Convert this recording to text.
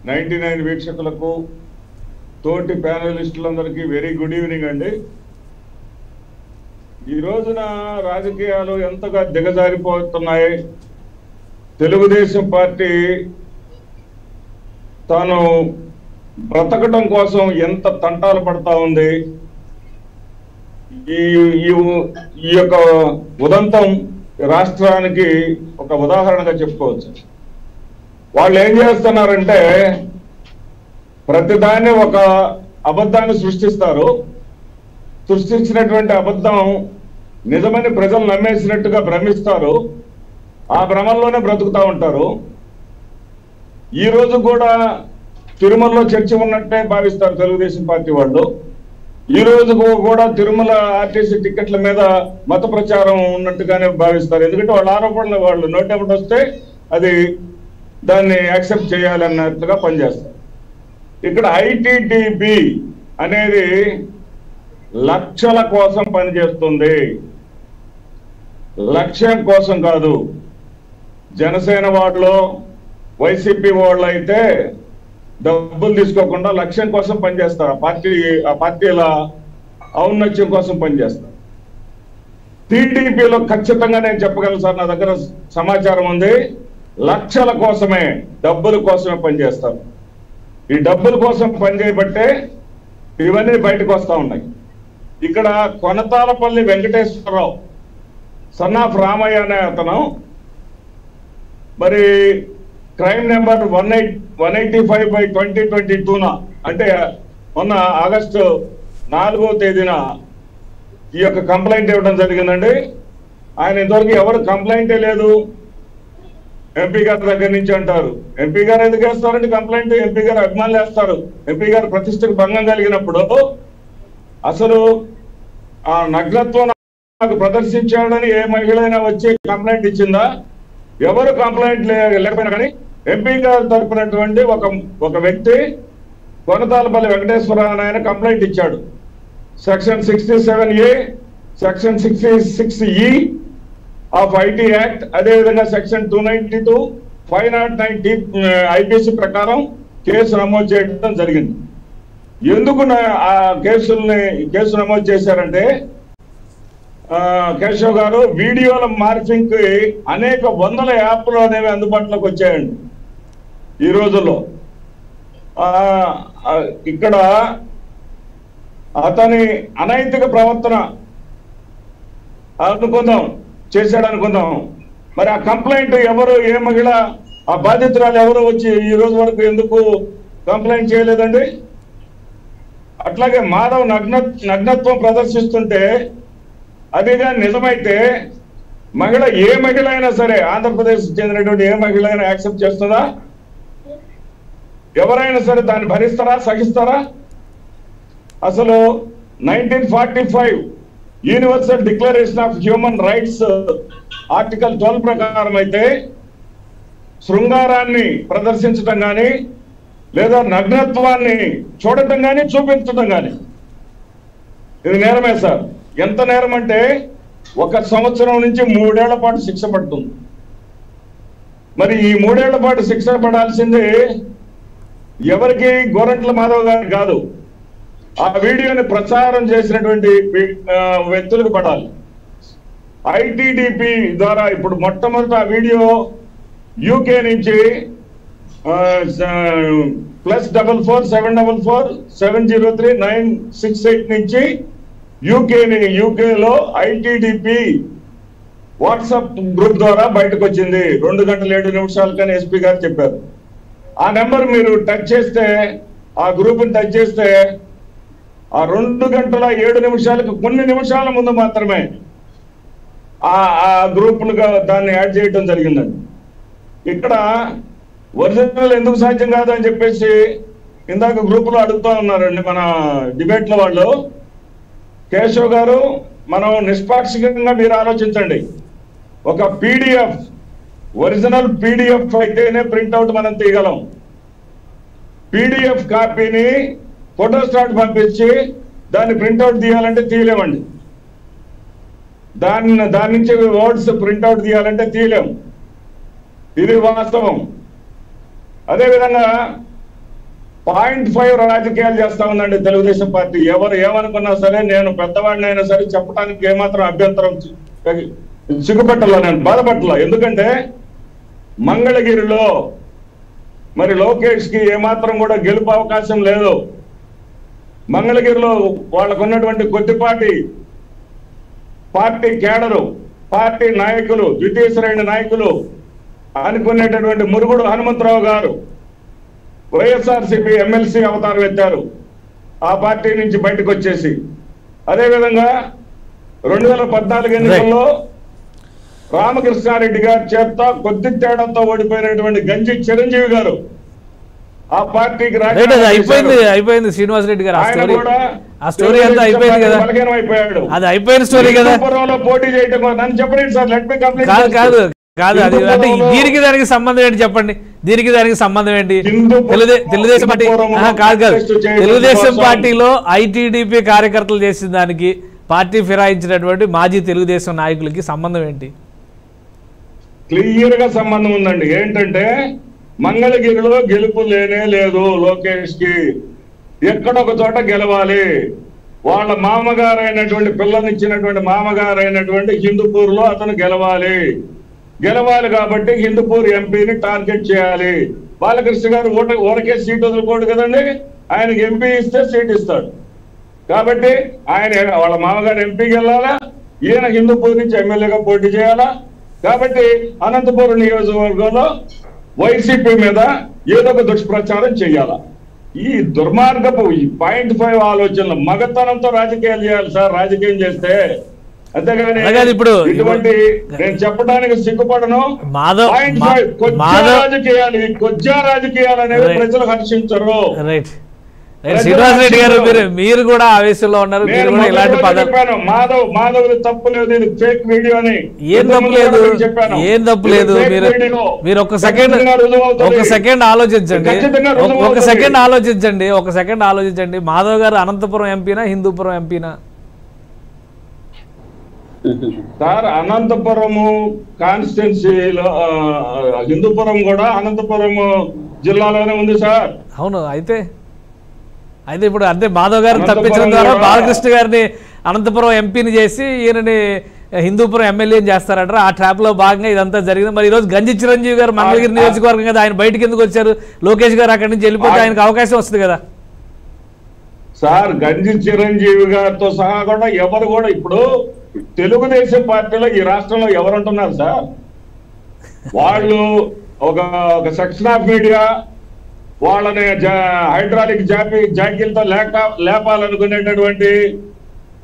Ninety nine వీక్షకులకు తోటి ప్యానలిస్టులందరికీ very good evening అండి ఈ రోజున రాజకీయాలు ఎంతగా దిగజారిపోతున్నాయి తెలుగుదేశం పార్టీ తాను బ్రతకడం కోసం ఎంత తంటాలు పడతా ఉంది ఈ ఈ ఈ యొక్క ఉదంతం రాష్ట్రానికి ఒక ఉదాహరణగా చెప్పుకోవచ్చు వాళ్ళు ఏం చేస్తున్నారంటే ప్రతిదాన్ని ఒక అబద్ధాన్ని సృష్టిస్తారు సృష్టించినటువంటి అబద్ధం నిజమని ప్రజలు నమ్మేసినట్టుగా భ్రమిస్తారు ఆ భ్రమంలోనే బ్రతుకుతా ఉంటారు ఈ రోజు కూడా తిరుమలలో చర్చ ఉన్నట్టే భావిస్తారు తెలుగుదేశం పార్టీ వాళ్ళు ఈ రోజు కూడా తిరుమల ఆర్టీసీ టికెట్ల మీద మత ప్రచారం ఉన్నట్టుగానే భావిస్తారు ఎందుకంటే వాళ్ళ ఆరోపణలు వాళ్ళు నోటెంబడి వస్తే అది దాన్ని యాక్సెప్ట్ చేయాలన్నట్టుగా పనిచేస్తారు ఇక్కడ ఐటీడీబీ అనేది లక్షల కోసం పనిచేస్తుంది లక్ష్యం కోసం కాదు జనసేన వాళ్ళు వైసీపీ వాళ్ళు అయితే డబ్బులు తీసుకోకుండా లక్ష్యం కోసం పనిచేస్తారు ఆ పార్టీ ఆ పార్టీల ఔన్నత్యం కోసం పనిచేస్తారు టీడీపీలో ఖచ్చితంగా నేను చెప్పగలను సార్ నా దగ్గర సమాచారం ఉంది లక్షల కోసమే డబ్బుల కోసమే పనిచేస్తారు ఈ డబ్బుల కోసం పనిచేయబట్టే ఇవన్నీ బయటకు వస్తా ఉన్నాయి ఇక్కడ కొనతాలపల్లి వెంకటేశ్వరరావు సన్ ఆఫ్ రామయ్య అనే అతను మరి crime number one eight one eighty five by twenty twenty టూన అంటే మొన్న ఆగస్టు నాలుగో తేదీన ఈ యొక్క కంప్లైంట్ ఇవ్వడం జరిగిందండి ఆయన ఇంతవరకు ఎవరు కంప్లైంటే లేదు ఎంపీ గారి దగ్గర నుంచి అంటారు ఎంపీ గారు ఎందుకు వేస్తారండి కంప్లైంట్ ఎంపీ గారు అభిమానులు వేస్తారు ఎంపీ గారు ప్రతిష్టకు భంగం కలిగినప్పుడు అసలు ఆ నగ్నత్వం నాకు ప్రదర్శించాడని ఏ మహిళ అయినా వచ్చి కంప్లైంట్ ఇచ్చిందా ఎవరు కంప్లైంట్ లే- లేకపోయినా కానీ ఎంపీ గారు తరపునటువంటి ఒక ఒక వ్యక్తి కొనతాలపల్లి వెంకటేశ్వర అని ఆయన కంప్లైంట్ ఇచ్చాడు section sixty seven A section sixty six E of IT act అదేవిధంగా section two ninety two five nought nine టీ ఐపీసీ ప్రకారం కేసు నమోదు చేయడం జరిగింది ఎందుకు నా- ఆ కేసుల్ని కేసు నమోదు చేశారంటే ఆ, కేశవ్ గారు వీడియోల మార్ఫింగ్ కి అనేక వందల యాప్లు అనేవి అందుబాటులోకి వచ్చాయండి ఈ రోజుల్లో ఆ, ఆ, ఇక్కడ అతని అనైతిక ప్రవర్తన అనుకుందాం చేశాడు అనుకుందాం మరి ఆ కంప్లైంట్ ఎవరు ఏ మహిళ ఆ బాధితురాలు ఎవరు వచ్చి ఈ రోజు వరకు ఎందుకు కంప్లైంట్ చేయలేదండి అట్లాగే మాధవ్ నగ్న నగ్నత్వం ప్రదర్శిస్తుంటే అదిగా నిజమైతే మహిళ ఏ మహిళ అయినా సరే ఆంధ్రప్రదేశ్ చెందినటువంటి ఏ మహిళ అయినా యాక్సెప్ట్ చేస్తుందా ఎవరైనా సరే దాన్ని భరిస్తారా సహిస్తారా అసలు nineteen forty five universal declaration of human rights article twelve ప్రకారం అయితే శృంగారాన్ని ప్రదర్శించడం కానీ లేదా నగ్నత్వాన్ని చూడటం కానీ చూపించడం కానీ ఇది నేరమే సార్ ఎంత నేరం అంటే ఒక సంవత్సరం నుంచి మూడేళ్ల పాటు శిక్ష పడుతుంది మరి ఈ మూడేళ్ల పాటు శిక్ష పడాల్సింది ఎవరికి గోరంట్ల మాధవ్ గారికి కాదు ఆ వీడియోని ప్రచారం చేసినటువంటి వి- ఆ, వ్యక్తులకు పడాలి ఐటీడీపీ ద్వారా ఇప్పుడు మొట్టమొదట ఆ వీడియో యూకే నుంచి plus double four seven double four seven zero three nine six eight నుంచి యూకేని యూకేలో ఐటీడీపీ వాట్సాప్ గ్రూప్ ద్వారా బయటకు వచ్చింది రెండు గంటల ఏడు నిమిషాలకని ఎస్పీ గారు చెప్పారు ఆ నెంబర్ మీరు టచ్ చేస్తే ఆ గ్రూప్ టచ్ చేస్తే ఆ రెండు గంటల ఏడు నిమిషాలకు కొన్ని నిమిషాల ముందు మాత్రమే ఆ ఆ గ్రూపులుగా దాన్ని యాడ్ చేయడం జరిగిందండి ఇక్కడ ఒరిజినల్ ఎందుకు సాధ్యం కాదని చెప్పేసి ఇందాక గ్రూపులో అడుగుతా ఉన్నారండి మన డిబేట్ల వాళ్ళు కేశవ్ గారు మనం నిష్పాక్షికంగా మీరు ఆలోచించండి ఒక పీడిఎఫ్ ఒరిజినల్ పీడిఎఫ్ అయితేనే ప్రింట్అవుట్ మనం తీయగలం పీడిఎఫ్ కాపీని ఫోటోస్టాట్ పంపించి దాన్ని ప్రింట్అవుట్ తీయాలంటే తీయలేమండి దాన్ని దాని నుంచి వర్డ్స్ ప్రింట్అవుట్ తీయాలంటే తీయలేం ఇది వాస్తవం అదేవిధంగా పాయింట్ ఫైవ్ రాజకీయాలు చేస్తా ఉందండి తెలుగుదేశం పార్టీ ఎవరు ఏమనుకున్నా సరే నేను పెద్దవాడిని అయినా సరే చెప్పడానికి ఏమాత్రం అభ్యంతరం చి- సిగ్గుపట్టలా నేను బాధపట్టలా ఎందుకంటే మంగళగిరిలో మరి లోకేష్ కి ఏమాత్రం కూడా గెలుపు అవకాశం లేదు మంగళగిరిలో వాళ్ళకు ఉన్నటువంటి కొద్దిపాటి పార్టీ కేడరు పార్టీ నాయకులు ద్వితీయ శ్రేణి నాయకులు అనుకునేటటువంటి మురుగుడు హనుమంతరావు గారు వైఎస్ఆర్సీపీ ఎమ్మెల్సీ అవతారం ఎత్తారు ఆ పార్టీ నుంచి బయటకు వచ్చేసి అదేవిధంగా రెండు వేల పద్నాలుగు ఎన్నికల్లో రామకృష్ణారెడ్డి గారి చేత కొద్ది తేడాతో ఓడిపోయినటువంటి గంజి చిరంజీవి గారు ఆ పార్టీకి రైట్ అది రాజీనామా అయిపోయింది చేశారు. అయిపోయింది శ్రీనివాస్ రెడ్డి గారు ఆ ఆయన స్టోరీ కూడా ఆ స్టోరీ అంతా అయిపోయింది కదా బలహీనం అయిపోయాడు అది అయిపోయిన స్టోరీ కదా హిందూపురంలో పోటీ చేయటం నన్ను చెప్పండి సార్ లెట్ మీ కంప్లీట్ కాదు కాదు కాదు అది అంటే హిందూపురంలో- దీనికి దానికి సంబంధం ఏంటి చెప్పండి దీనికి దానికి సంబంధం ఏంటి హిందూపురం- తెలుగుదే- తెలుగుదేశం పార్టీ హిందూపురంలో ఆహా, కాదు కాదు contest చేయడం తెలుగుదేశం కోసం- పార్టీలో ఐటీడీపీ కార్యకర్తలు చేసిన దానికి పార్టీ ఫిరాయించినటువంటి మాజీ తెలుగుదేశం నాయకులకి సంబంధం ఏంటి క్లియర్ గా సంబంధం ఉందండి ఏంటంటే మంగళగిరిలో గెలుపు లేనే లేదు లోకేష్ కి ఎక్కడొక చోట గెలవాలి వాళ్ళ మామగారు అయినటువంటి పిల్లనిచ్చినటువంటి మామగారు అయినటువంటి హిందూపూర్ లో అతను గెలవాలి గెలవాలి కాబట్టి హిందూపూర్ ఎంపీని టార్గెట్ చేయాలి బాలకృష్ణ గారు ఓట ఊరకే సీట్ వదులుకోడు కదండి ఆయనకి ఎంపీ ఇస్తే సీట్ ఇస్తాడు కాబట్టి ఆయన వాళ్ళ మామగారు ఎంపీకి వెళ్ళాలా ఈయన హిందూపూర్ నుంచి ఎమ్మెల్యేగా పోటీ చేయాలా కాబట్టి అనంతపురం నియోజకవర్గంలో వైసీపీ మీద ఏదో ఒక దుష్ప్రచారం చేయాలా ఈ దుర్మార్గపు ఈ పాయింట్ ఫైవ్ ఆలోచనలు మగతనంతో రాజకీయాలు చేయాలి సార్ రాజకీయం చేస్తే అంతేగాని అలాగే ఇప్పుడు- ఇటువంటి నేను చెప్పడానికి సిగ్గుపడను మాధవ్- పాయింట్ మా- ఫైవ్ కొద్దిగా మాధవ్- రాజకీయాలు ఈ కొద్దిగా రాజకీయాలు అనేవి Right. ప్రజలు హర్షించరు రైట్ రైట్ శ్రీనివాస్ రెడ్డి గారు మీరు మీరు కూడా ఆవేశంలో ఉన్నారు మీరు నేను కూడా మొదటి ఇలాంటి రోజే పదాలు చెప్పాను మాధవ్ మాధవ్ తప్పు లేదు ఇది ఫేక్ వీడియో అని ఏం ఇంతకు తప్పు ముందు లేదు కూడా చెప్పాను. ఏం తప్పు ఇది లేదు fake మీరు video. మీరు ఒక సెకండ్ ఖచ్చితంగా రుజువు అవుతుంది. ఒక సెకండ్ ఆలోచించండి ఖచ్చితంగా ఒక- రుజువు ఒక అవుతుంది. సెకండ్ ఆలోచించండి ఒక సెకండ్ ఆలోచించండి మాధవ్ గారు అనంతపురం ఎంపీనా హిందూపురం ఎంపీనా సార్ అనంతపురము కాన్స్టిట్యున్సీలో ఆ, హిందూపురం కూడా అనంతపురం జిల్లాలోనే ఉంది సార్ అవును అయితే అయితే ఇప్పుడు అంటే మాధవ్ గారిని అనంతపురం తప్పించడం ద్వారా కూడా- బాలకృష్ణ గారిని అనంతపురం ఎంపీని చేసి ఈయనని హిందూపురం ఎమ్మెల్యేని చేస్తారంటారు ఆ ట్రాప్ లో భాగంగా ఇదంతా జరిగింది మరి ఈ రోజు గంజి చిరంజీవి గారు మంగళగిరి ఆ- నియోజకవర్గం కదా ఆయన బయటికి ఎందుకు వచ్చారు లోకేష్ గారు అక్కడి నుంచి వెళ్ళిపోతే ఆ- ఆయనకు అవకాశం వస్తుంది కదా సార్ గంజి చిరంజీవి గారితో సహా కూడా ఎవరు కూడా ఇప్పుడు తెలుగుదేశం పార్టీలో ఈ రాష్ట్రంలో ఎవరు ఉంటున్నారు సార్ వాళ్ళు ఒక ఒక సెక్షన్ ఆఫ్ మీడియా వాళ్ళని జా- హైడ్రాలిక్ జాపి జాకీలతో లేక లేపాలనుకునేటటువంటి